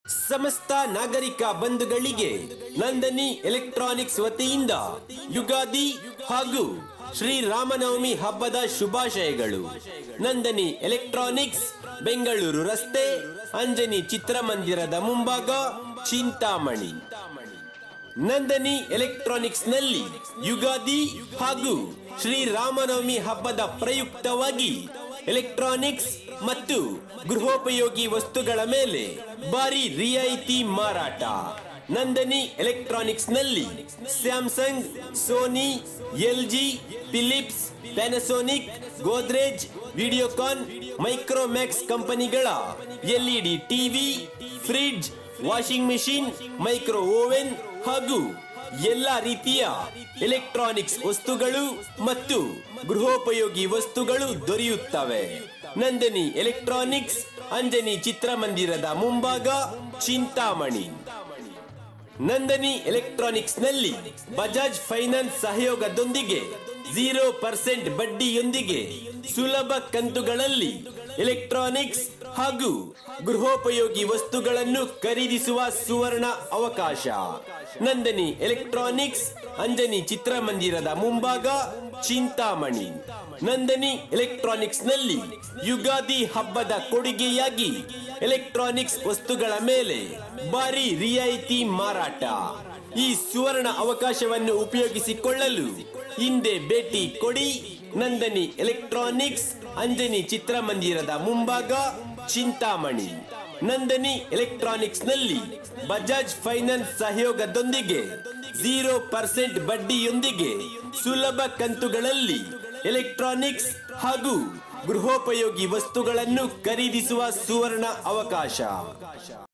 ಸಮಸ್ತ ನಾಗರಿಕ ಬಂಧುಗಳಿಗೆ ನಂದನಿ ಎಲೆಕ್ಟ್ರಾನಿಕ್ಸ್ ವತಿಯಿಂದ ಯುಗಾದಿ ಹಾಗೂ ಶ್ರೀರಾಮನವಮಿ ಹಬ್ಬದ ಶುಭಾಶಯಗಳು ನಂದನಿ ಎಲೆಕ್ಟ್ರಾನಿಕ್ಸ್ ಬೆಂಗಳೂರು ರಸ್ತೆ ಅಂಜನಿ ಚಿತ್ರಮಂದಿರದ ಮುಂಭಾಗ ಚಿಂತಾಮಣಿ ನಂದನಿ ಎಲೆಕ್ಟ್ರಾನಿಕ್ಸ್ ನಲ್ಲಿ ಯುಗಾದಿ ಹಾಗೂ ಶ್ರೀರಾಮನವಮಿ ಹಬ್ಬದ ಪ್ರಯುಕ್ತವಾಗಿ ಎಲೆಕ್ಟ್ರಾನಿಕ್ಸ್ ಮತ್ತು ಗೃಹೋಪಯೋಗಿ ವಸ್ತುಗಳ ಮೇಲೆ ಭಾರಿ ರಿಯಾಯಿತಿ ಮಾರಾಟ ನಂದನಿ ಎಲೆಕ್ಟ್ರಾನಿಕ್ಸ್ ನಲ್ಲಿ Samsung Sony LG Philips Panasonic Godrej Videocon Micromax ಕಂಪನಿಗಳ LED TV fridge washing machine micro oven ಹಾಗೂ ಎಲ್ಲಾ ರೀತಿಯ ಎಲೆಕ್ಟ್ರಾನಿಕ್ಸ್ ವಸ್ತುಗಳು ಮತ್ತು ಗೃಹೋಪಯೋಗಿ ವಸ್ತುಗಳು ದೊರೆಯುತ್ತವೆ ನಂದಿನಿ ಎಲೆಕ್ಟ್ರಾನಿಕ್ಸ್ ಅಂಜನಿ ಚಿತ್ರಮಂದಿರದ ಮುಂಭಾಗ ಚಿಂತಾಮಣಿ ನಂದನಿ ಎಲೆಕ್ಟ್ರಾನಿಕ್ಸ್ ನಲ್ಲಿ ಬಜಾಜ್ ಫೈನಾನ್ಸ್ ಸಹಯೋಗದೊಂದಿಗೆ ಝೀರೋ ಪರ್ಸೆಂಟ್ ಬಡ್ಡಿಯೊಂದಿಗೆ ಸುಲಭ ಕಂತುಗಳಲ್ಲಿ ಎಲೆಕ್ಟ್ರಾನಿಕ್ಸ್ ಹಾಗೂ ಗೃಹೋಪಯೋಗಿ ವಸ್ತುಗಳನ್ನು ಖರೀದಿಸುವ ಸುವರ್ಣ ಅವಕಾಶ ನಂದನಿ ಎಲೆಕ್ಟ್ರಾನಿಕ್ಸ್ ಅಂಜನಿ ಚಿತ್ರಮಂದಿರದ ಮುಂಭಾಗ ಚಿಂತಾಮಣಿ ನಂದನಿ ಎಲೆಕ್ಟ್ರಾನಿಕ್ಸ್ ನಲ್ಲಿ ಯುಗಾದಿ ಹಬ್ಬದ ಕೊಡುಗೆಯಾಗಿ ಎಲೆಕ್ಟ್ರಾನಿಕ್ಸ್ ವಸ್ತುಗಳ ಮೇಲೆ ಭಾರಿ ರಿಯಾಯಿತಿ ಮಾರಾಟ ಈ ಸುವರ್ಣ ಅವಕಾಶವನ್ನು ಉಪಯೋಗಿಸಿಕೊಳ್ಳಲು ಹಿಂದೆ ಭೇಟಿ ಕೊಡಿ ನಂದನಿ ಎಲೆಕ್ಟ್ರಾನಿಕ್ಸ್ ಅಂಜನಿ ಚಿತ್ರಮಂದಿರದ ಮುಂಭಾಗ ಚಿಂತಾಮಣಿ ನಂದನಿ ಎಲೆಕ್ಟ್ರಾನಿಕ್ಸ್ ನಲ್ಲಿ ಬಜಾಜ್ ಫೈನಾನ್ಸ್ ಸಹಯೋಗದೊಂದಿಗೆ ಝೀರೋ ಪರ್ಸೆಂಟ್ ಬಡ್ಡಿಯೊಂದಿಗೆ ಸುಲಭ ಕಂತುಗಳಲ್ಲಿ ಎಲೆಕ್ಟ್ರಾನಿಕ್ಸ್ ಹಾಗೂ ಗೃಹೋಪಯೋಗಿ ವಸ್ತುಗಳನ್ನು ಖರೀದಿಸುವ ಸುವರ್ಣ ಅವಕಾಶ